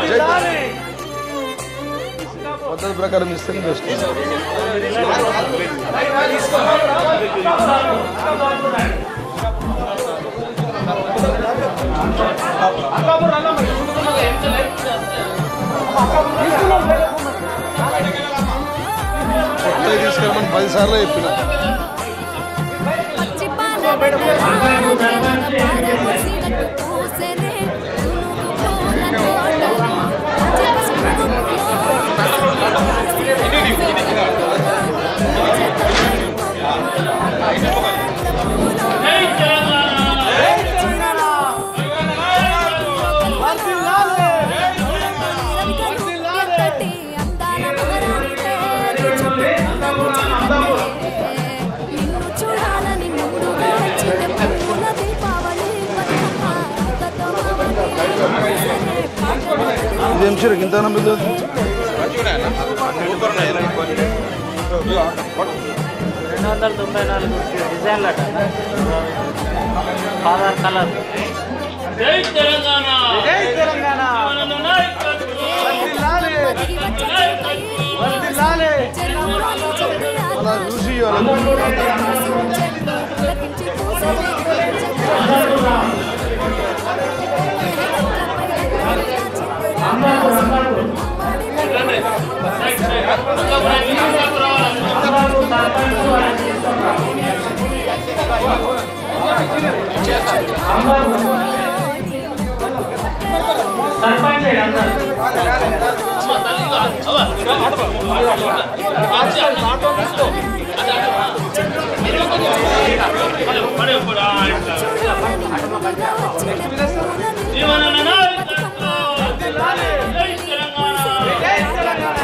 పద్ధతి ప్రకారం ఇస్తే బెస్ట్ కొత్తగా తీసుకెళ్ళమని పది సార్లు చెప్పిన పచ్చి పాల వెన్నెల పారబోసినట్టు పూసెనే తునుకు పూల తోట ఎంతటి అందాల మగరానికే నిన్ను చూడాలని ముందుగా వచ్చిన పూల దీపావళి బతుకమ్మ రాకతో ఇది ఏం చీర ఇంత నమ్మకం రెండు వందల తొంభై నాలుగు డిజైన్లు అట పదహారు కలర్ జై తెలంగాణ జై తెలంగాణ అలా చూసి ఇవ్వాలి సర్పంచ్ అందరు జీవన నాయకత్వం జై తెలంగాణ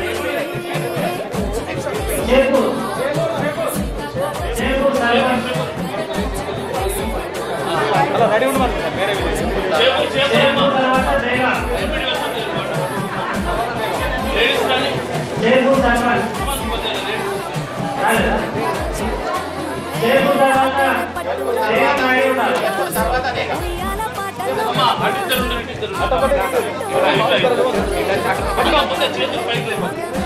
చేకూరు చేకూరు సర్పంచ్ చేపు చేపు చేకూరు తర్వాత జయగా లేడీస్ కానీ చేకూరు సర్పంచ్ రాలేదా? చేకూరు తర్వాత జయగా నాయుడు ఉండాలి. అమ్మా అటు ఇద్దరు ఉన్నారు, ఇటు ఇద్దరు ఉన్నారు. పట్టుకోకపోతే చేతులు పైకి లేపు.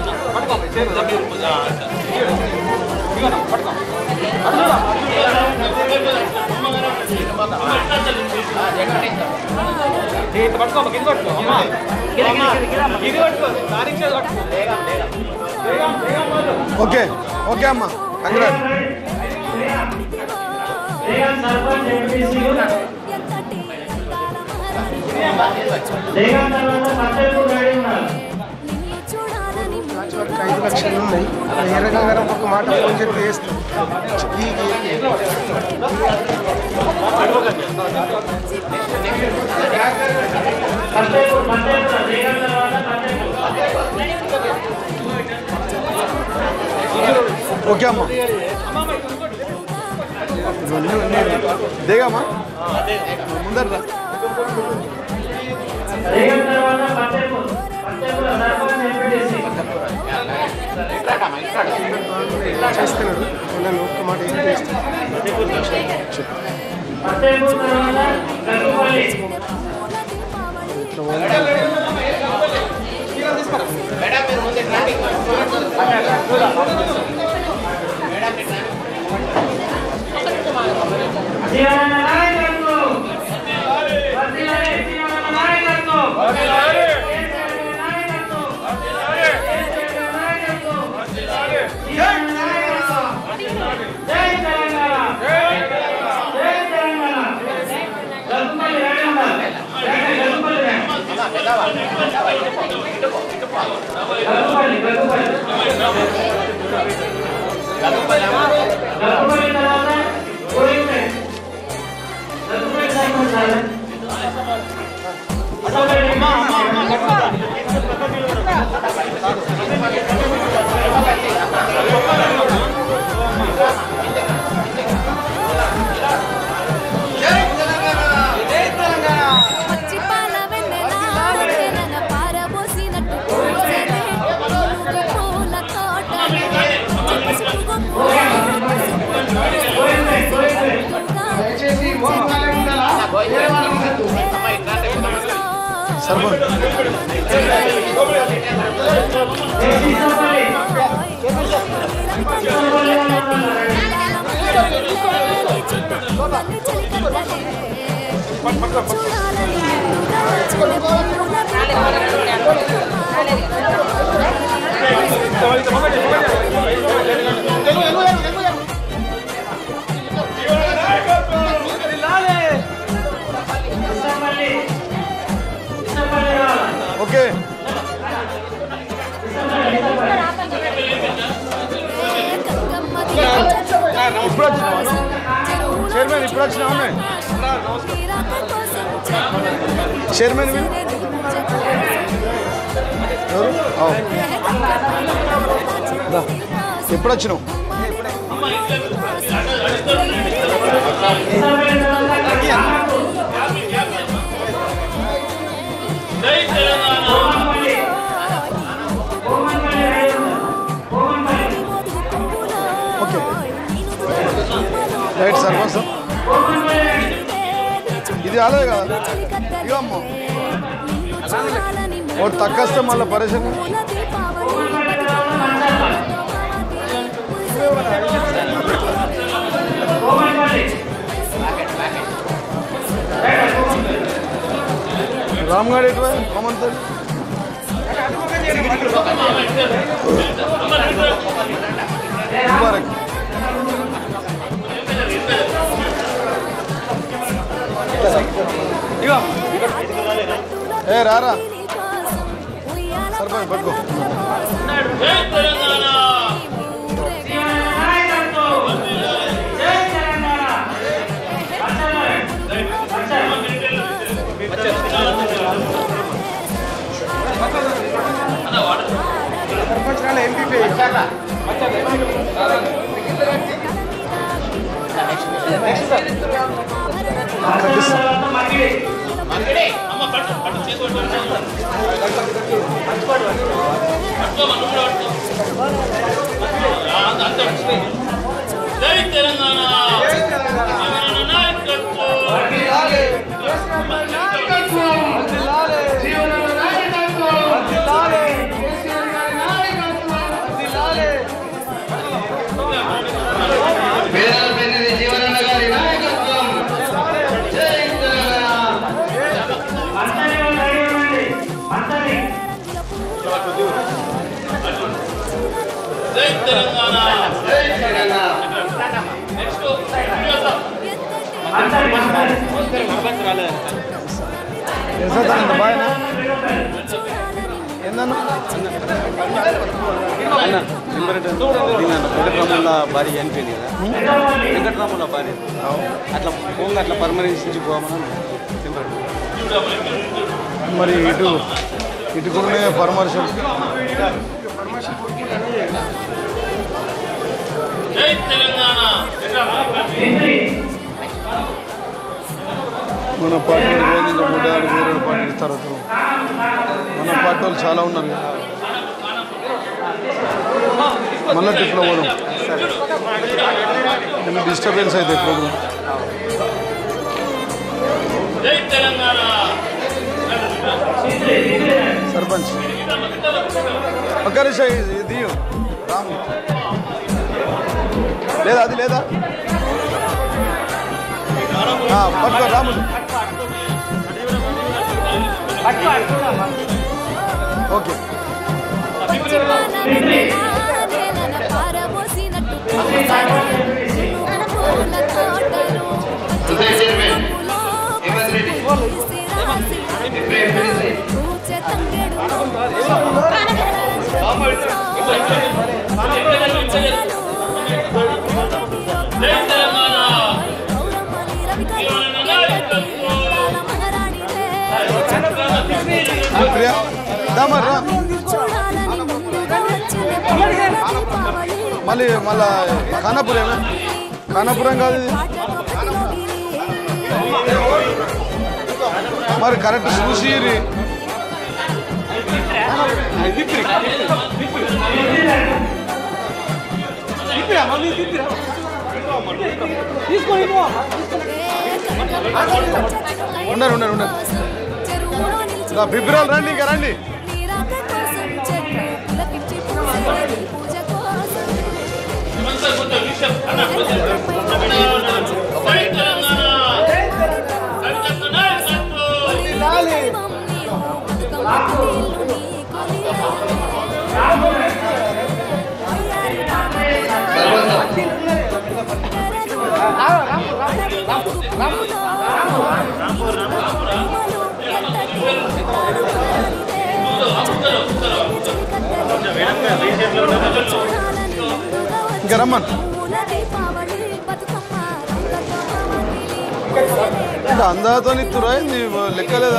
ఓకే ఓకే అమ్మా కంగ్రాట్ జయగా సర్పంచ్ ఎంపీసీ జయగా తర్వాత పట్టేపూర్ రెడీ ఉన్నారు చూడాలని ఐదు లక్షలు ఉన్నాయి వేరేగా గారు ఒక మాట ఫోన్ చెప్పి వేస్తాం పట్టేపూర్ పట్టేపూర్ జయగా తర్వాత పట్టేపూర్ ఓకే అమ్మా ఇవన్నీ ఉన్నాయి దిగమ్మా ముందర రా. జయగా తర్వాత పట్టేపూర్ పట్టేపూర్ సర్పంచ్ ఎంపీటీసీ చేస్తున్నారు వాళ్ళని ఒక్క మాట ఏం చేస్తాం పట్టేపూర్ తర్వాత గట్టుపల్లి జీవన నాయకత్వం వర్ధిల్లాలి జీవన నాయకత్వం వర్ధిల్లాలి నాయకత్వం వర్ధిల్లాలి నాయకత్వం జీవన నాయకత్వం జై తెలంగాణ జై తెలంగాణ గల్పల్లి రాజమ్మ గల్పల్లి గల్పల్లి గల్పల్లి గల్పల్లి తర్వాత కోరింగ్ గల్పల్లి సైమన్ సార్ అమ్మా అమ్మా అమ్మా పచ్చి పాల వెన్నెల వెన్నెల పారబోసినట్టు పూసెనే తునుకు పూల తోట పసుపు సర్పంచ్ ఓకే ఇప్పుడు వచ్చినావా చైర్మన్ ఇప్పుడు వచ్చినావా చైర్మన్ వీళ్ళు? ఎవరు? అవు. రా. ఎప్పుడు వచ్చినావు జై తెలంగాణ ఓకే రైట్ సర్పంచ్ ఇది అదే కదా ఇక అమ్మ ఒకటి తక్కువస్తే మళ్ళీ పరిశ్రమ రామ్ గారు ఎటు కామన్ తల్లి ముబారక్ ఇగో ఏ రారా సర్పంచ్ పట్టుకో జై తెలంగాణ సర్పంచ్ రాలే ఎంపీ అమ్మ పట్టు పట్టు చేతి పట్టు పట్టుకోమా నువ్వు కూడా పట్టుకో ఆ, అంతే జై తెలంగాణ తెలంగాణ నాయకత్వం పేదల జీవనన్న గారి నాయకత్వం జై తెలంగాణ జై తెలంగాణ జై తెలంగాణ నెక్స్ట్ ఎంత బాగా ఏందన్నా వెంకటరాముల భార్య చనిపోయింది కదా వెంకటరాముల భార్య అట్లా పోంగా అట్లా పర్మనెన్స్ నుంచి పోమని మరి ఇటు ఇటు కూడా పరామర్శం జై తెలంగాణ మన పార్టీ రోజు ఇంకా మూడు ఆరు వేరే పార్టీ తర్వాత మన పార్టీ వాళ్ళు చాలా ఉన్నారు కదా మళ్ళీ ట్రిప్లో పోదాం ఏమైనా డిస్టర్బెన్స్ అయితే ప్రోగ్రామ్ జై తెలంగాణ సర్పంచ్ ఒక్క నిమిషం ఇది దియు రాము లేదా అది లేదా ఆ, పట్టుకో రాములు ఓకే జై తెలంగాణ ప్రియా దామర్ రా మళ్ళీ మళ్ళా ఖానాపురమే ఖానాపురం కాదు ఇది మరి కరెక్ట్ చూసి ఉండరు ఉండరు ఉండరు చెరువులో నిలిచి రా, బిబ్రాలు రండి ఇంకా రండి నీరాక కోసం చెట్లు పులకించి పూసేది పూజ కోసం కొంచెం కొంచెం విషయం అన్న కొంచెం జై తెలంగాణ కవితకు నాయకత్వం ఇంకా రమ్మన్ అంటే అందరితో ఇస్తురా ఏంది లెక్కలేదా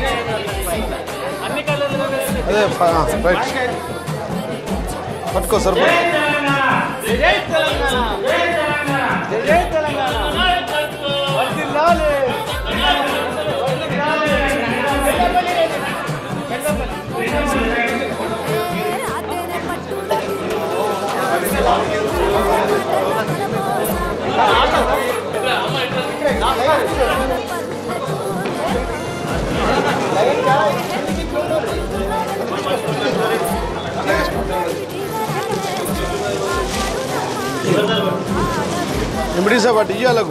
అదే ప- ఆ, రైట్ పట్టుకో సరిపో ఎంబడి సార్ బట్ ఇయ్యాలకు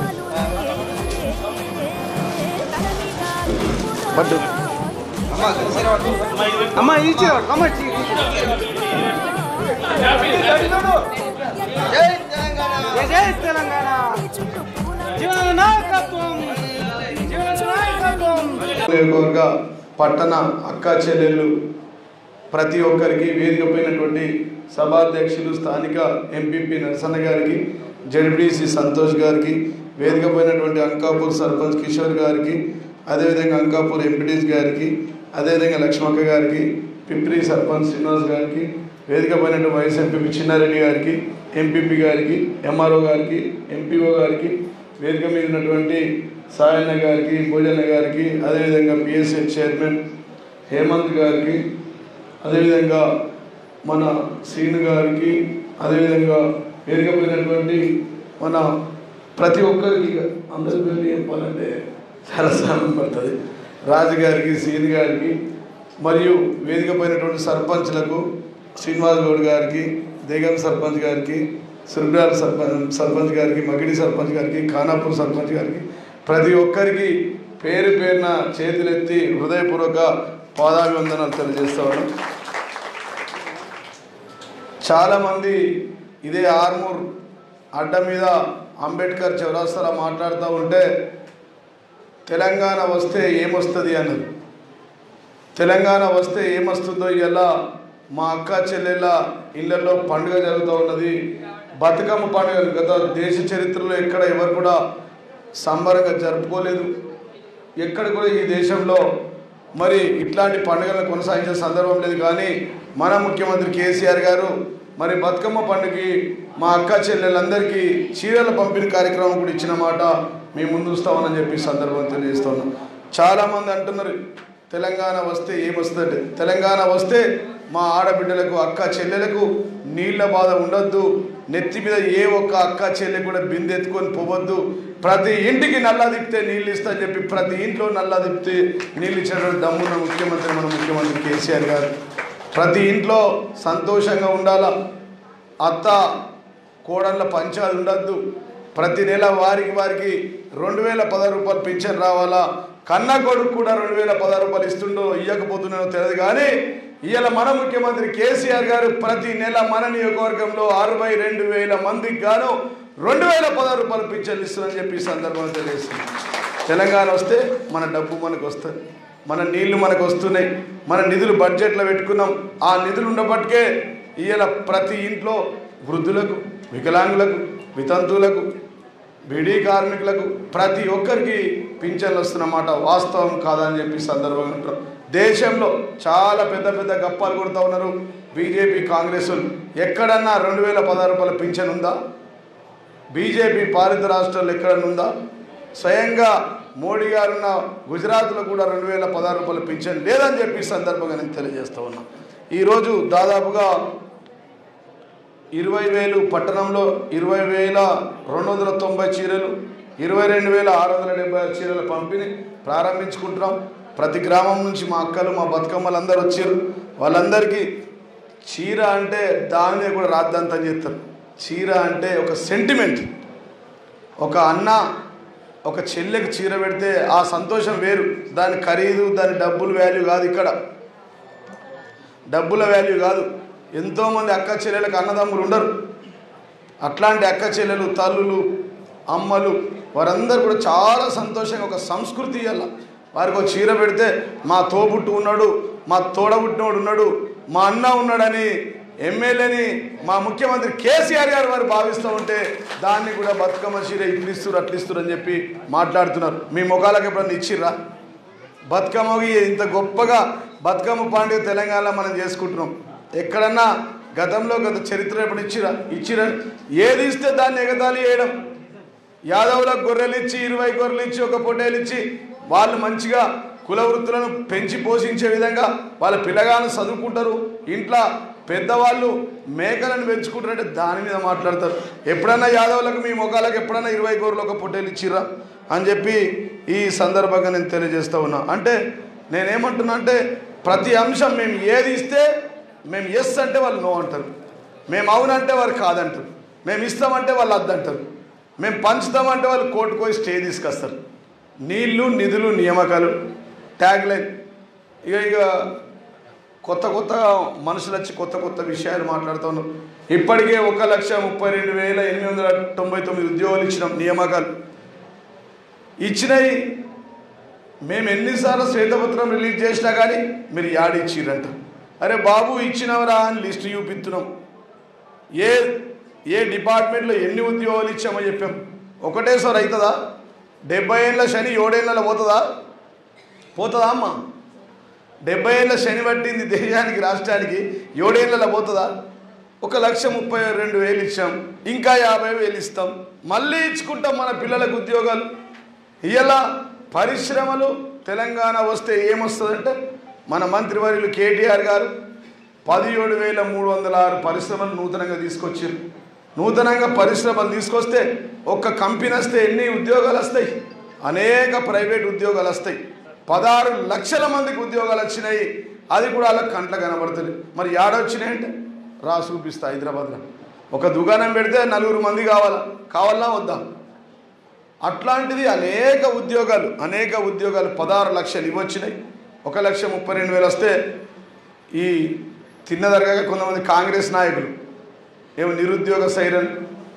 బట్ అమ్మ ఇచ్చి అమ్మ ఇచ్చి జై తెలంగాణ జై తెలంగాణ జీవన నాయకత్వం జీవన నాయకత్వం నియోజకవర్గ పట్టణ అక్క చెల్లెళ్ళు ప్రతి ఒక్కరికి వేదికపోయినటువంటి సభాధ్యక్షులు స్థానిక ఎంపీపీ నరసన్న గారికి జడ్పీసీ సంతోష్ గారికి వేదికపోయినటువంటి అంకాపూర్ సర్పంచ్ కిషోర్ గారికి అదేవిధంగా అంకాపూర్ ఎంపీటీస్ గారికి అదేవిధంగా లక్ష్మక్క గారికి పిప్రి సర్పంచ్ శ్రీనివాస్ గారికి వేదికపోయినటువంటి వైఎస్ ఎంపీపీ చిన్నారెడ్డి గారికి ఎంపీపీ గారికి ఎంఆర్ఓ గారికి ఎంపీఓ గారికి వేదిక మీద ఉన్నటువంటి సాయన్న గారికి భోజన గారికి అదేవిధంగా పిఎస్ఎస్ చైర్మన్ హేమంత్ గారికి అదేవిధంగా మన శ్రీను గారికి అదేవిధంగా వేదికపోయినటువంటి మన ప్రతి ఒక్కరికి అందరి పేర్లు చెప్పాలంటే చాలా సమయం పడుతుంది రాజు గారికి శ్రీను గారికి మరియు వేదికపోయినటువంటి సర్పంచ్లకు శ్రీనివాస్ గౌడ్ గారికి దేగం సర్పంచ్ గారికి సుర్గాల సర్పంచ్ సర్పంచ్ గారికి మగిడి సర్పంచ్ గారికి ఖానాపూర్ సర్పంచ్ గారికి ప్రతి ఒక్కరికి పేరు పేరున చేతులెత్తి హృదయపూర్వక పాదాభివందనాలు తెలియజేస్తాను చాలామంది ఇదే ఆర్మూర్ అడ్డ మీద అంబేద్కర్ చౌరాస్తారా మాట్లాడుతూ ఉంటే తెలంగాణ వస్తే ఏమొస్తుంది అన్నది తెలంగాణ వస్తే ఏమొస్తుందో ఇలా మా అక్క చెల్లెళ్ళ ఇళ్లలో పండుగ జరుగుతూ ఉన్నది బతుకమ్మ పండుగ గత దేశ చరిత్రలో ఎక్కడ ఎవరు కూడా సంబరంగా జరుపుకోలేదు ఎక్కడ కూడా ఈ దేశంలో మరి ఇట్లాంటి పండుగలను కొనసాగించే సందర్భం లేదు కానీ మన ముఖ్యమంత్రి కేసీఆర్ గారు మరి బతుకమ్మ పండుగకి మా అక్క చెల్లెలందరికీ చీరల పంపిణీ కార్యక్రమం కూడా ఇచ్చిన మాట మేము ముందు వస్తామని చెప్పి ఈ సందర్భం తెలియజేస్తున్నాం చాలామంది అంటున్నారు తెలంగాణ వస్తే ఏమొస్తుందంటే తెలంగాణ వస్తే మా ఆడబిడ్డలకు అక్క చెల్లెలకు నీళ్ళ బాధ ఉండొద్దు నెత్తి మీద ఏ ఒక్క అక్క చెల్లె కూడా బిందెత్తుకొని పోవద్దు ప్రతి ఇంటికి నల్లా దిప్తే నీళ్ళు ఇస్తా అని చెప్పి ప్రతి ఇంట్లో నల్లా దిప్తే నీళ్ళు ఇచ్చినటువంటి దమ్మున్న ముఖ్యమంత్రి మన ముఖ్యమంత్రి కేసీఆర్ గారు ప్రతి ఇంట్లో సంతోషంగా ఉండాలా అత్త కోడళ్ళ పంచాలు ఉండద్దు ప్రతి నెల వారికి వారికి రెండు వేల పదహారు రూపాయలు పింఛన్ రావాలా కన్న కొడుకు కూడా రెండు వేల పదహారు రూపాయలు ఇస్తుండో ఇవ్వకపోతున్నానో తెలియదు కానీ ఇవాళ మన ముఖ్యమంత్రి కేసీఆర్ గారు ప్రతి నెల మన నియోజకవర్గంలో అరవై రెండు వేల మందికి గాను రెండు వేల పదహారు రూపాయలు పింఛన్లు ఇస్తుందని చెప్పి ఈ సందర్భంగా తెలియజేస్తుంది తెలంగాణ వస్తే మన డబ్బు మనకు వస్తుంది మన నీళ్లు మనకు వస్తున్నాయి మన నిధులు బడ్జెట్లో పెట్టుకున్నాం ఆ నిధులు ఉండబట్టే ఇవాళ ప్రతి ఇంట్లో వృద్ధులకు వికలాంగులకు వితంతువులకు బీడీ కార్మికులకు ప్రతి ఒక్కరికి పింఛన్లు వస్తున్నమాట వాస్తవం కాదని చెప్పి సందర్భంగా అంటారు దేశంలో చాలా పెద్ద పెద్ద గప్పాలు కొడుతూ ఉన్నారు బీజేపీ కాంగ్రెస్ ఎక్కడన్నా రెండు వేల పదహారు రూపాయల పింఛన్ ఉందా బీజేపీ పాలిత రాష్ట్రాల్లో ఎక్కడన్నా ఉందా స్వయంగా మోడీ గారున్న గుజరాత్లో కూడా రెండు వేల పదహారు రూపాయల పింఛన్ లేదని చెప్పి ఈ సందర్భంగా నేను తెలియజేస్తా ఉన్నా ఈరోజు దాదాపుగా ఇరవై వేలు పట్టణంలో ఇరవై వేల రెండు వందల తొంభై చీరలు ఇరవై రెండు వేల ఆరు వందల డెబ్బై ఆరు చీరల పంపిణీ ప్రారంభించుకుంటున్నాం ప్రతి గ్రామం నుంచి మా అక్కలు మా బతుకమ్మలు అందరూ వచ్చారు వాళ్ళందరికీ చీర అంటే దాని మీద కూడా రాద్దంతం చేస్తారు చీర అంటే ఒక సెంటిమెంట్ ఒక అన్న ఒక చెల్లెకి చీర పెడితే ఆ సంతోషం వేరు దాని ఖరీదు దాని డబ్బుల వాల్యూ కాదు ఇక్కడ డబ్బుల వాల్యూ కాదు ఎంతోమంది అక్క చెల్లెలకు అన్నదమ్ములు ఉండరు అట్లాంటి అక్క చెల్లెలు తల్లులు అమ్మలు వారందరూ కూడా చాలా సంతోషంగా ఒక సంస్కృతి అలా వారికి ఒక చీర పెడితే మా తోబుట్టు ఉన్నాడు మా తోడబుట్టినోడు ఉన్నాడు మా అన్న ఉన్నాడని ఎమ్మెల్యేని మా ముఖ్యమంత్రి కేసీఆర్ గారు వారు భావిస్తూ ఉంటే దాన్ని కూడా బతుకమ్మ చీర ఇట్లు ఇస్తారు అట్లు ఇస్తారు అని చెప్పి మాట్లాడుతున్నారు మీ ముఖాలకు ఎప్పుడన్నా ఇచ్చిర్రా బతుకమ్మకి ఇంత గొప్పగా బతుకమ్మ పండుగ తెలంగాణలో మనం చేసుకుంటున్నాం ఎక్కడన్నా గతంలో గత చరిత్ర ఎప్పుడు ఇచ్చిరా ఇచ్చిరా ఏది ఇస్తే దాన్ని ఎగతాళి చేయడం యాదవులకు గొర్రెలు ఇచ్చి ఇరవై గొర్రెలు ఇచ్చి ఒక పొట్టేలు ఇచ్చి వాళ్ళు మంచిగా కుల వృత్తులను పెంచి పోషించే విధంగా వాళ్ళ పిల్లగాలను చదువుకుంటారు ఇంట్లో పెద్దవాళ్ళు మేకలను పెంచుకుంటారంటే దాని మీద మాట్లాడతారు ఎప్పుడన్నా యాదవులకు మీ మొఖాలకు ఎప్పుడన్నా ఇరవై గొర్రెలు ఒక పొట్టేలు ఇచ్చిర్రా అని చెప్పి ఈ సందర్భంగా నేను తెలియజేస్తా ఉన్నా అంటే నేనేమంటున్నా అంటే ప్రతి అంశం మేము ఏది ఇస్తే మేము ఎస్ అంటే వాళ్ళు నో అంటారు మేము అవునంటే వారు కాదంటారు మేము ఇస్తామంటే వాళ్ళు అద్దంటారు మేము పంచుతామంటే వాళ్ళు కోర్టుకు పోయి స్టే తీసుకొస్తారు నీళ్లు నిధులు నియామకాలు ట్యాగ్ లైన్ ఇక ఇక కొత్త కొత్త మనుషులు వచ్చి కొత్త కొత్త విషయాలు మాట్లాడుతూ ఉన్నారు ఇప్పటికే ఒక లక్ష ముప్పై రెండు వేల ఎనిమిది వందల తొంభై తొమ్మిది ఉద్యోగాలు ఇచ్చినాం నియామకాలు ఇచ్చినవి మేము ఎన్నిసార్లు శ్వేతపత్రం రిలీజ్ చేసినా కానీ మీరు యాడ్ ఇచ్చిర్రంట అరే బాబు ఇచ్చినవరా అని లిస్ట్ చూపిస్తున్నాం ఏ ఏ డిపార్ట్మెంట్లో ఎన్ని ఉద్యోగాలు ఇచ్చామో చెప్పాం ఒకటేసారి అవుతుందా డెబ్బై ఏళ్ళ శని ఏడేళ్ళలో పోతుందా పోతుందా అమ్మా డెబ్బై ఏళ్ళ శని పట్టింది దేశానికి రాష్ట్రానికి ఏడేళ్ళలో పోతుందా ఒక లక్ష ముప్పై రెండు వేలు ఇచ్చాం ఇంకా యాభై వేలు ఇస్తాం మళ్ళీ ఇచ్చుకుంటాం మన పిల్లలకు ఉద్యోగాలు ఇలా పరిశ్రమలు తెలంగాణ వస్తే ఏమొస్తుందంటే మన మంత్రివర్యులు కేటీఆర్ గారు పదిహేడు వేల మూడు వందల ఆరు పరిశ్రమలు నూతనంగా తీసుకొచ్చారు నూతనంగా పరిశ్రమలు తీసుకొస్తే ఒక్క కంపెనీ వస్తే ఎన్ని ఉద్యోగాలు వస్తాయి అనేక ప్రైవేట్ ఉద్యోగాలు వస్తాయి పదహారు లక్షల మందికి ఉద్యోగాలు వచ్చినాయి అది కూడా వాళ్ళకి కంట్ల కనబడుతుంది మరి ఏడొచ్చినాయంటే రా చూపిస్తా హైదరాబాద్లో ఒక దుకాణం పెడితే నలుగురు మంది కావాలా కావాలా వద్దా అట్లాంటిది అనేక ఉద్యోగాలు అనేక ఉద్యోగాలు పదహారు లక్షలు ఇవి వచ్చినాయి ఒక లక్ష ముప్పై రెండు వేలు వస్తే ఈ తిన్నదరగా కొంతమంది కాంగ్రెస్ నాయకులు ఏమో నిరుద్యోగ సైరన్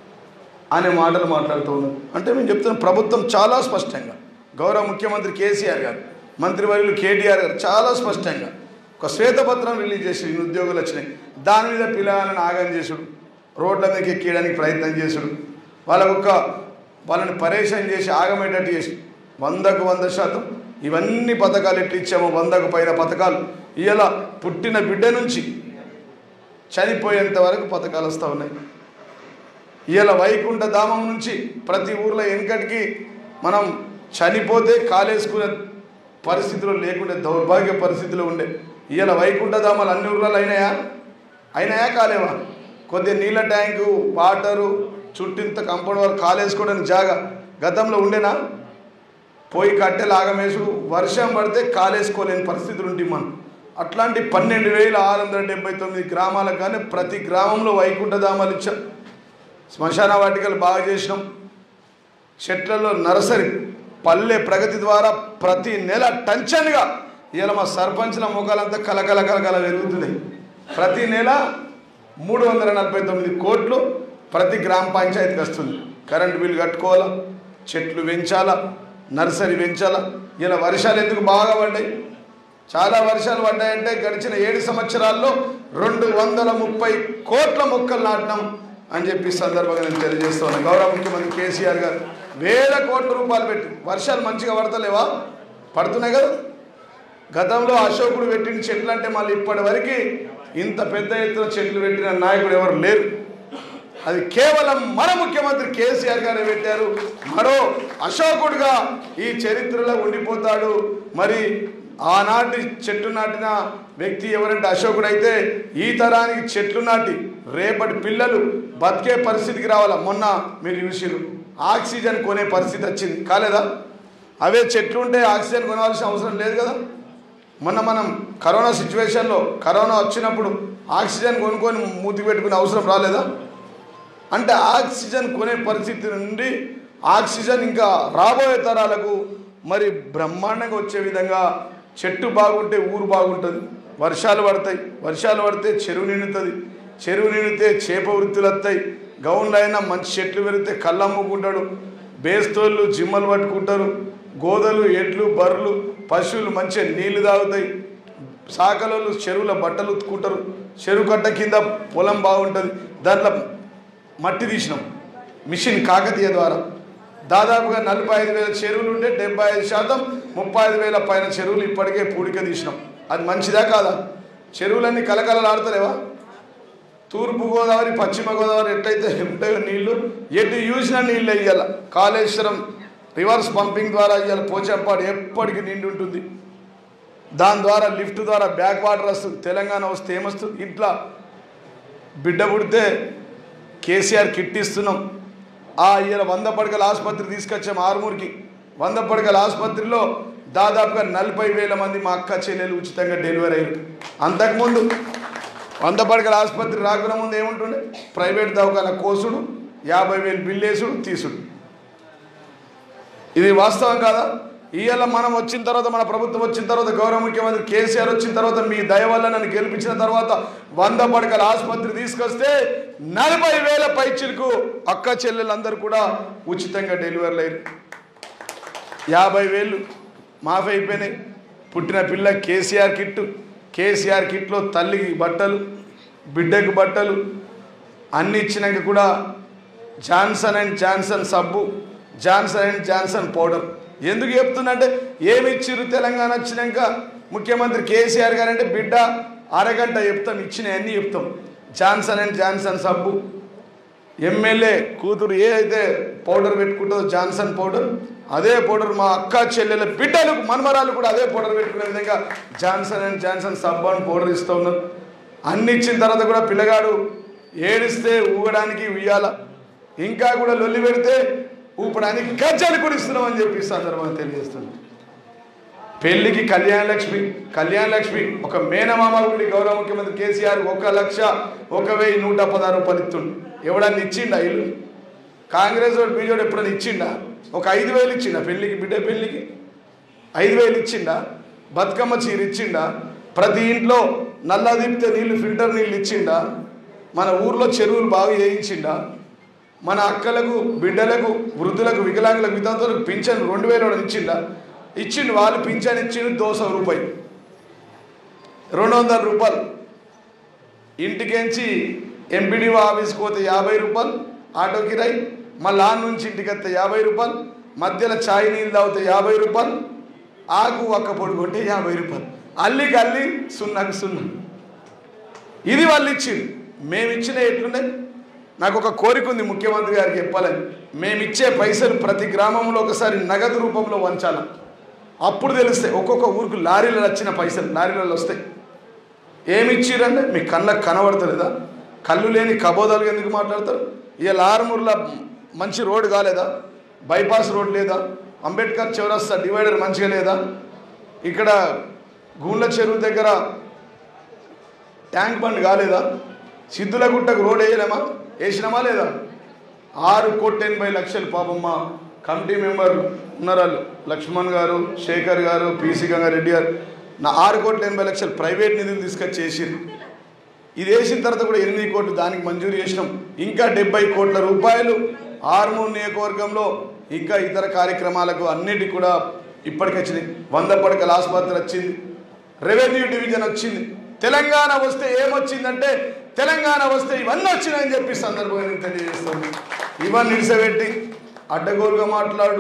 అనే మాటలు మాట్లాడుతూ ఉన్నారు అంటే మేము చెప్తున్నాం ప్రభుత్వం చాలా స్పష్టంగా గౌరవ ముఖ్యమంత్రి కేసీఆర్ గారు మంత్రివర్యులు కేటీఆర్ గారు చాలా స్పష్టంగా ఒక శ్వేతపత్రం రిలీజ్ చేసి ఇన్ని ఉద్యోగులు వచ్చినాయి దాని మీద పిల్లలను ఆగం చేసుడు రోడ్ల మీదకి ఎక్కియడానికి ప్రయత్నం చేసుడు వాళ్ళకు ఒక వాళ్ళని పరేషాన్ చేసి ఆగమేటట్టు చేసి వందకు వంద శాతం ఇవన్నీ పథకాలు ఎట్లు ఇచ్చామో వందకు పైన పథకాలు ఇలా పుట్టిన బిడ్డ నుంచి చనిపోయేంత వరకు పథకాలు వస్తూ ఉన్నాయి ఇవాళ వైకుంఠ ధామం నుంచి ప్రతి ఊర్లో వెనకటికి మనం చనిపోతే కాలేసుకునే పరిస్థితిలో లేకుండే దౌర్భాగ్య పరిస్థితిలో ఉండే ఇవాళ వైకుంఠ ధామాలు అన్ని ఊర్లలో అయినాయా అయినాయా కాలేవా కొద్దిగా నీళ్ళ ట్యాంకు వాటరు చుట్టింత కంపౌండ్ వరకు కాలేసుకోవడానికి జాగా గతంలో ఉండేనా పోయి కట్టెలు ఆగమేసుడు వర్షం పడితే కాలేసుకోలేని పరిస్థితులు ఉంటాయి మనం అట్లాంటి పన్నెండు వేల ఆరు వందల డెబ్బై తొమ్మిది గ్రామాలకు కానీ ప్రతి గ్రామంలో వైకుంఠ ధామాలు ఇచ్చాం శ్మశాన వాటికలు బాగా చేసినాం చెట్లలో నర్సరీ పల్లె ప్రగతి ద్వారా ప్రతి నెల టెన్షన్గా ఇలా మా సర్పంచ్ల ముఖాలంతా కలకల కలకల పెరుగుతున్నాయి ప్రతి నెల మూడు వందల నలభై తొమ్మిది కోట్లు ప్రతి గ్రామ పంచాయతీకి వస్తుంది కరెంటు బిల్లు కట్టుకోవాలా చెట్లు పెంచాలా నర్సరీ పెంచాలా ఇలా వర్షాలు ఎందుకు బాగా పడ్డాయి చాలా వర్షాలు పడ్డాయంటే గడిచిన ఏడు సంవత్సరాల్లో రెండు వందల ముప్పై కోట్ల మొక్కలు నాటినాం అని చెప్పి ఈ సందర్భంగా నేను తెలియజేస్తున్నాను గౌరవ ముఖ్యమంత్రి కేసీఆర్ గారు వేల కోట్ల రూపాయలు పెట్టి వర్షాలు మంచిగా పడతలేవా పడుతున్నాయి కదా గతంలో అశోకుడు పెట్టిన చెట్లు అంటే మళ్ళీ ఇప్పటి వరకు ఇంత పెద్ద ఎత్తున చెట్లు పెట్టిన నాయకుడు ఎవరు లేరు అది కేవలం మన ముఖ్యమంత్రి కేసీఆర్ గారే పెట్టారు మరో అశోకుడుగా ఈ చరిత్రలో ఉండిపోతాడు మరి ఆనాటి చెట్టు నాటిన వ్యక్తి ఎవరంటే అశోకుడు అయితే ఈ తరానికి చెట్లు నాటి రేపటి పిల్లలు బతికే పరిస్థితికి రావాలా మొన్న మీరు చూసిరు ఆక్సిజన్ కొనే పరిస్థితి వచ్చింది కాలేదా అవే చెట్లు ఉంటే ఆక్సిజన్ కొనవలసిన అవసరం లేదు కదా మొన్న మనం కరోనా సిచ్యువేషన్లో కరోనా వచ్చినప్పుడు ఆక్సిజన్ కొనుక్కొని మూతికి పెట్టుకునే అవసరం రాలేదా అంటే ఆక్సిజన్ కొనే పరిస్థితి నుండి ఆక్సిజన్ ఇంకా రాబోయే తరాలకు మరి బ్రహ్మాండంగా వచ్చే విధంగా చెట్టు బాగుంటే ఊరు బాగుంటుంది వర్షాలు పడతాయి వర్షాలు పడితే చెరువు నిండుతుంది చెరువు నిండితే చేప వృత్తులు వస్తాయి గౌన్లు అయినా మంచి చెట్లు పెరిగితే కళ్ళు అమ్ముకుంటాడు బేస్తోళ్ళు జిమ్మలు పట్టుకుంటారు గోదలు ఎడ్లు బర్రెలు పశువులు మంచిగా నీళ్లు తాగుతాయి సాకలోళ్ళు చెరువుల బట్టలు ఉతుక్కుంటారు చెరువు కట్ట కింద పొలం బాగుంటుంది దాంట్లో మట్టి తీసినాం మిషన్ కాకతీయ ద్వారా దాదాపుగా నలభై ఐదు వేల చెరువులు ఉంటే డెబ్బై ఐదు శాతం ముప్పై ఐదు వేల పైన చెరువులు ఇప్పటికే పూడిక తీసినాం అది మంచిదా కాదా చెరువులన్నీ కలకలలాడతలేవా తూర్పు గోదావరి పశ్చిమ గోదావరి ఎట్లయితే ఉంటాయో నీళ్లు ఎటు చూసినా నీళ్ళు వేయాల కాళేశ్వరం రివర్స్ పంపింగ్ ద్వారా ఇవాళ పోచంపాడు ఎప్పటికీ నిండి ఉంటుంది దాని ద్వారా లిఫ్ట్ ద్వారా బ్యాక్ వాటర్ వస్తుంది తెలంగాణ వస్తే ఏమొస్తుంది ఇంట్లో బిడ్డ పుడితే కేసీఆర్ కిట్ ఇస్తున్నాం ఆ ఇయ్యాల వంద పడకల ఆసుపత్రి తీసుకొచ్చాం ఆరుమూరికి వంద పడకల ఆసుపత్రిలో దాదాపుగా నలభై వేల మంది మా అక్క చెల్లెలు ఉచితంగా డెలివరీ అయ్యారు అంతకుముందు వంద పడకల ఆసుపత్రి రాకుండా ముందు ఏముంటుండే ప్రైవేట్ దవాఖాన కోసుడు యాభై వేలు బిల్లేసుడు తీసుడు ఇది వాస్తవం కాదా ఇవాళ మనం వచ్చిన తర్వాత మన ప్రభుత్వం వచ్చిన తర్వాత గౌరవ ముఖ్యమంత్రి కేసీఆర్ వచ్చిన తర్వాత మీ దయ వల్ల నన్ను గెలిపించిన తర్వాత వంద పడకల ఆసుపత్రి తీసుకొస్తే నలభై వేల పైచిలకు అక్క చెల్లెలందరూ కూడా ఉచితంగా డెలివరీలు అయ్యారు యాభై వేలు మాఫీ అయిపోయినాయి పుట్టిన పిల్ల కేసీఆర్ కిట్టు కేసీఆర్ కిట్లో తల్లికి బట్టలు బిడ్డకు బట్టలు అన్ని ఇచ్చినాక కూడా జాన్సన్ అండ్ జాన్సన్ సబ్బు జాన్సన్ అండ్ జాన్సన్ పౌడర్ ఎందుకు చెప్తున్నంటే ఏమి ఇచ్చిర్రు తెలంగాణ వచ్చినాక ముఖ్యమంత్రి కేసీఆర్ గారు అంటే బిడ్డ అరగంట చెప్తాం ఇచ్చిన అన్నీ చెప్తాం జాన్సన్ అండ్ జాన్సన్ సబ్బు ఎమ్మెల్యే కూతురు ఏ అయితే పౌడర్ పెట్టుకుంటుందో జాన్సన్ పౌడర్ అదే పౌడర్ మా అక్క చెల్లెల బిడ్డలకు మనమరాలు కూడా అదే పౌడర్ పెట్టుకునే విధంగా జాన్సన్ అండ్ జాన్సన్ సబ్బు అని పౌడర్ ఇస్తూ ఉన్నారు అన్ని ఇచ్చిన తర్వాత కూడా పిల్లగాడు ఏడిస్తే ఊగడానికి ఉయ్యాల ఇంకా కూడా లొల్లి పెడితే ఊపడానికి గజ్జలు కూడా ఇస్తున్నామని చెప్పి ఈ సందర్భంగా తెలియజేస్తున్నాం పెళ్లికి కళ్యాణ లక్ష్మి కళ్యాణ లక్ష్మి ఒక మేనమామ ఉండి గౌరవ ముఖ్యమంత్రి కేసీఆర్ ఒక లక్ష ఒక వెయ్యి నూట పదహారు రూపాయలు ఇస్తుండు ఎవడన్నా ఇచ్చిండా ఇల్లు కాంగ్రెస్ వాడు బీజేపీ ఎప్పుడన్నా ఇచ్చిండా ఒక ఐదు వేలు ఇచ్చిండా పెళ్లికి బిడ్డ పెళ్లికి ఐదు వేలు ఇచ్చిండా బతుకమ్మ చీర ఇచ్చిండా ప్రతి ఇంట్లో నల్ల దిప్తే నీళ్లు ఫిల్టర్ నీళ్ళు ఇచ్చిండా మన ఊర్లో చెరువులు బాగా చేయించిండా మన అక్కలకు బిడ్డలకు వృద్ధులకు వికలాంగులకు వితంతులకు పింఛన్ రెండు వేలు ఒకటి ఇచ్చిండా ఇచ్చిండు వాళ్ళు పింఛన్ ఇచ్చిండు దోస రూపాయి రెండు వందల రూపాయలు ఇంటికెంచి ఎంపీడీఓ ఆఫీస్కి పోతే యాభై రూపాయలు ఆటో కిరాయి మళ్ళీ ఆ నుంచి ఇంటికి వస్తే యాభై రూపాయలు మధ్యలో ఛాయ్ నీళ్ళు తాగితే యాభై రూపాయలు ఆకు ఒక్క పొడి కొట్టే యాభై రూపాయలు అల్లికి అల్లి సున్నాకి సున్నా ఇది వాళ్ళు ఇచ్చింది మేము ఇచ్చిన ఎట్లున్నాయి నాకు ఒక కోరిక ఉంది ముఖ్యమంత్రి గారికి చెప్పాలని మేము ఇచ్చే పైసలు ప్రతి గ్రామంలో ఒకసారి నగదు రూపంలో వంచాలి అప్పుడు తెలుస్తాయి ఒక్కొక్క ఊరికి లారీలు వచ్చిన పైసలు లారీలలో వస్తాయి ఏమి ఇచ్చిరంటే మీ కళ్ళకు కనబడతలేదా కళ్ళు లేని కబోదాలు ఎందుకు మాట్లాడతారు ఇవాళ ఆరుమూరులో మంచి రోడ్డు కాలేదా బైపాస్ రోడ్ లేదా అంబేద్కర్ చౌరస్తా డివైడర్ మంచిగా లేదా ఇక్కడ గూండ్ల చెరువు దగ్గర ట్యాంక్ బండ్ కాలేదా సిద్ధులగుట్టకు రోడ్ వేయలేమా వేసినామా లేదా ఆరు కోట్ల ఎనభై లక్షలు పాపం మా కమిటీ మెంబర్ ఉన్నారు వాళ్ళు లక్ష్మణ్ గారు శేఖర్ గారు పీసీ గంగారెడ్డి గారు నా ఆరు కోట్ల ఎనభై లక్షలు ప్రైవేట్ నిధులు తీసుకొచ్చి వేసిర్రు ఇది వేసిన తర్వాత కూడా ఎనిమిది కోట్లు దానికి మంజూరు చేసినాం ఇంకా డెబ్బై కోట్ల రూపాయలు ఆర్మూర్ నియోజకవర్గంలో ఇంకా ఇతర కార్యక్రమాలకు అన్నిటికి కూడా ఇప్పటికి వచ్చినాయి వంద పడకల ఆసుపత్రి వచ్చింది రెవెన్యూ డివిజన్ వచ్చింది తెలంగాణ వస్తే ఏమొచ్చిందంటే తెలంగాణ వస్తే ఇవన్నీ వచ్చినాయని చెప్పి సందర్భంగా నేను తెలియజేస్తాను ఇవన్నీ నిడిసబెట్టి అడ్డగోలుగా మాట్లాడు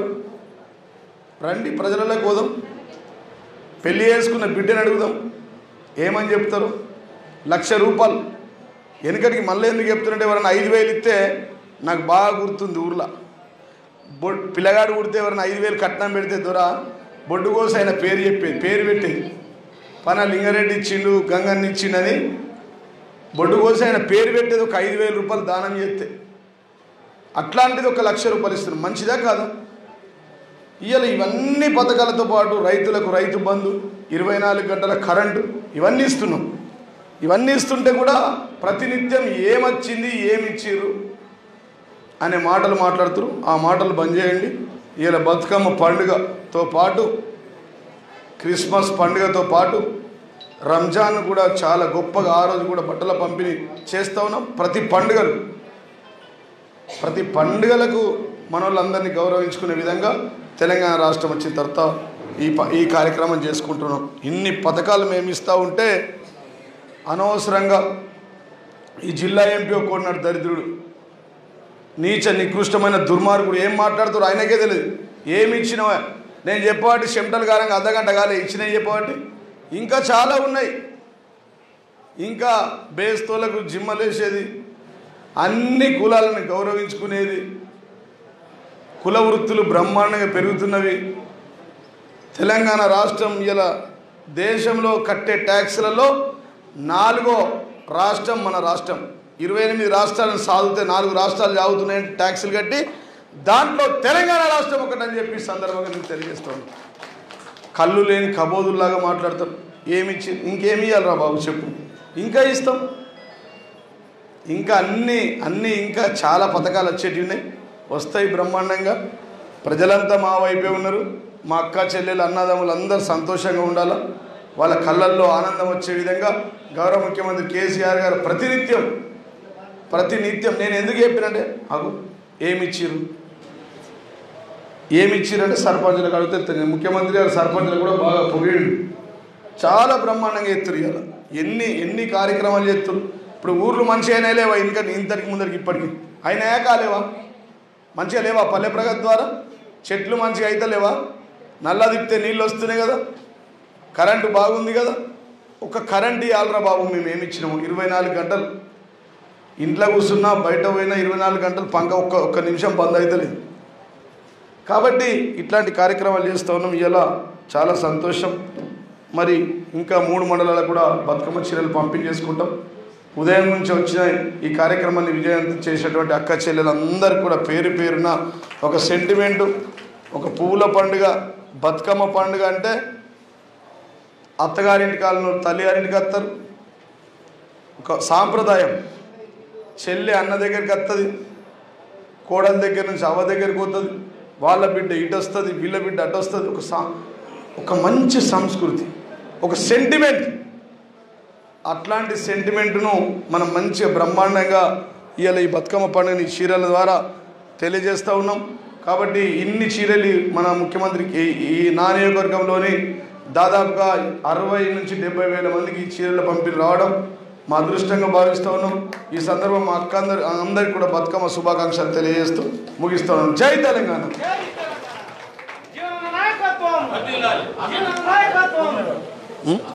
రండి ప్రజలలో పోదాం పెళ్లి చేసుకున్న బిడ్డని అడుగుదాం ఏమని చెప్తారు లక్ష రూపాయలు వెనుకటికి మళ్ళీ ఎందుకు చెప్తున్నట్టే ఎవరైనా ఐదు వేలు ఇస్తే నాకు బాగా గుర్తుంది ఊర్లో బొ పిల్లగాడు పుడితే ఎవరైనా ఐదు వేలు కట్నం పెడితే దొర బొడ్డు కోసం ఆయన పేరు చెప్పేది పేరు పెట్టేది పన లింగారెడ్డి ఇచ్చిండు గంగన్న ఇచ్చిండని బొడ్డు కోసం ఆయన పేరు పెట్టేది ఒక ఐదు వేల రూపాయలు దానం చేస్తే అట్లాంటిది ఒక లక్ష రూపాయలు ఇస్తున్నారు మంచిదా కాదా ఇవాళ ఇవన్నీ పథకాలతో పాటు రైతులకు రైతు బంధు ఇరవై నాలుగు గంటల కరెంటు ఇవన్నీ ఇస్తున్నాం ఇవన్నీ ఇస్తుంటే కూడా ప్రతినిత్యం ఏమొచ్చింది ఏమిచ్చిర్రు అనే మాటలు మాట్లాడుతారు ఆ మాటలు బంద్ చేయండి ఇలా బతుకమ్మ పండుగతో పాటు క్రిస్మస్ పండుగతో పాటు రంజాన్ కూడా చాలా గొప్పగా ఆ రోజు కూడా బట్టల పంపిణీ చేస్తూ ఉన్నాం ప్రతి పండుగలు ప్రతి పండుగలకు మన వాళ్ళందరినీ గౌరవించుకునే విధంగా తెలంగాణ రాష్ట్రం వచ్చిన తర్వాత ఈ ప ఈ కార్యక్రమం చేసుకుంటున్నాం ఇన్ని పథకాలు మేము ఇస్తూ ఉంటే అనవసరంగా ఈ జిల్లా ఎంపీ కొన్నాడు దరిద్రుడు నీచ నికృష్టమైన దుర్మార్గుడు ఏం మాట్లాడుతారు ఆయనకే తెలియదు ఏమి ఇచ్చినవా నేను చెప్పవాటి చెమటలు కారంగా అర్ధగంట కాలే ఇచ్చినవి చెప్పవాటి ఇంకా చాలా ఉన్నాయి ఇంకా బేస్తోలకు జిమ్మలేసేది అన్ని కులాలను గౌరవించుకునేది కుల వృత్తులు బ్రహ్మాండంగా పెరుగుతున్నవి తెలంగాణ రాష్ట్రం ఇలా దేశంలో కట్టే ట్యాక్స్లలో నాలుగో రాష్ట్రం మన రాష్ట్రం ఇరవై ఎనిమిది రాష్ట్రాలను సాధితే నాలుగు రాష్ట్రాలు సాగుతున్నాయి ట్యాక్సులు కట్టి దాంట్లో తెలంగాణ రాష్ట్రం ఒకటని చెప్పి ఈ సందర్భంగా నేను తెలియజేస్తాను కళ్ళు లేని కబోదుల్లాగా మాట్లాడతాం ఏమి ఇచ్చి ఇంకేమి ఇవ్వాలరా బాబు చెప్పు ఇంకా ఇస్తాం ఇంకా అన్ని అన్ని ఇంకా చాలా పథకాలు వచ్చేటివి ఉన్నాయి వస్తాయి బ్రహ్మాండంగా ప్రజలంతా మా వైపే ఉన్నారు మా అక్క చెల్లెలు అన్నదమ్ములు అందరూ సంతోషంగా ఉండాలా వాళ్ళ కళ్ళల్లో ఆనందం వచ్చే విధంగా గౌరవ ముఖ్యమంత్రి కేసీఆర్ గారు ప్రతినిత్యం ప్రతినిత్యం నేను ఎందుకు చెప్పినంటే అగు ఏమి ఇచ్చిర్రు ఏమి ఇచ్చిరంటే సర్పంచులకు అడిగితే తెలియదు. ముఖ్యమంత్రి గారు సర్పంచులు కూడా బాగా పొగిడు చాలా బ్రహ్మాండంగా ఎత్తురు ఇవాళ ఎన్ని ఎన్ని కార్యక్రమాలు చేస్తారు ఇప్పుడు ఊర్లు మంచిగా లేవా ఇంకా ఇంతటికి ముందరికి ఇప్పటికి అయినా కాలేవా మంచిగా లేవా పల్లె ప్రగతి ద్వారా చెట్లు మంచిగా అయితే లేవా నల్ల తిప్పితే నీళ్ళు వస్తున్నాయి కదా కరెంటు బాగుంది కదా ఒక కరెంట్ ఇవ్వాలరా బాబు మేము ఏమి ఇచ్చినాము ఇరవై నాలుగు గంటలు ఇంట్లో కూర్చున్నా బయట పోయినా ఇరవై నాలుగు గంటలు పంక ఒక్క ఒక్క నిమిషం బంద్ అయితే లేదు కాబట్టి ఇట్లాంటి కార్యక్రమాలు చేస్తూ ఉన్నాం ఇలా చాలా సంతోషం మరి ఇంకా మూడు మండలాలకు కూడా బతుకమ్మ చీరలు పంపిణీ చేసుకుంటాం ఉదయం నుంచి వచ్చిన ఈ కార్యక్రమాన్ని విజయవంతం చేసినటువంటి అక్క చెల్లెలందరికీ కూడా పేరు పేరున ఒక సెంటిమెంటు ఒక పువ్వుల పండుగ బతుకమ్మ పండుగ అంటే అత్తగారింటి కాలంలో తల్లిగారింటికి వస్తారు ఒక సాంప్రదాయం చెల్లి అన్న దగ్గరికి వస్తుంది కోడల దగ్గర నుంచి అవ్వ దగ్గరికి పోతుంది వాళ్ళ బిడ్డ ఇటు వస్తుంది వీళ్ళ బిడ్డ అటు వస్తుంది ఒక సా ఒక మంచి సంస్కృతి ఒక సెంటిమెంట్ అట్లాంటి సెంటిమెంట్ను మనం మంచిగా బ్రహ్మాండంగా ఇవాళ ఈ బతుకమ్మ పండుగని ఈ చీరల ద్వారా తెలియజేస్తూ ఉన్నాం కాబట్టి ఇన్ని చీరలు మన ముఖ్యమంత్రికి ఈ- ఈ నా నియోజకవర్గంలోని దాదాపుగా అరవై నుంచి డెబ్బై వేల మందికి ఈ చీరల పంపిణీ రావడం మా అదృష్టంగా భావిస్తూ ఉన్నాం ఈ సందర్భం మా అక్క అందరి అందరికి కూడా బతుకమ్మ శుభాకాంక్షలు తెలియజేస్తూ ముగిస్తూ ఉన్నాం జై తెలంగాణ జీవన నాయకత్వం జీవన నాయకత్వం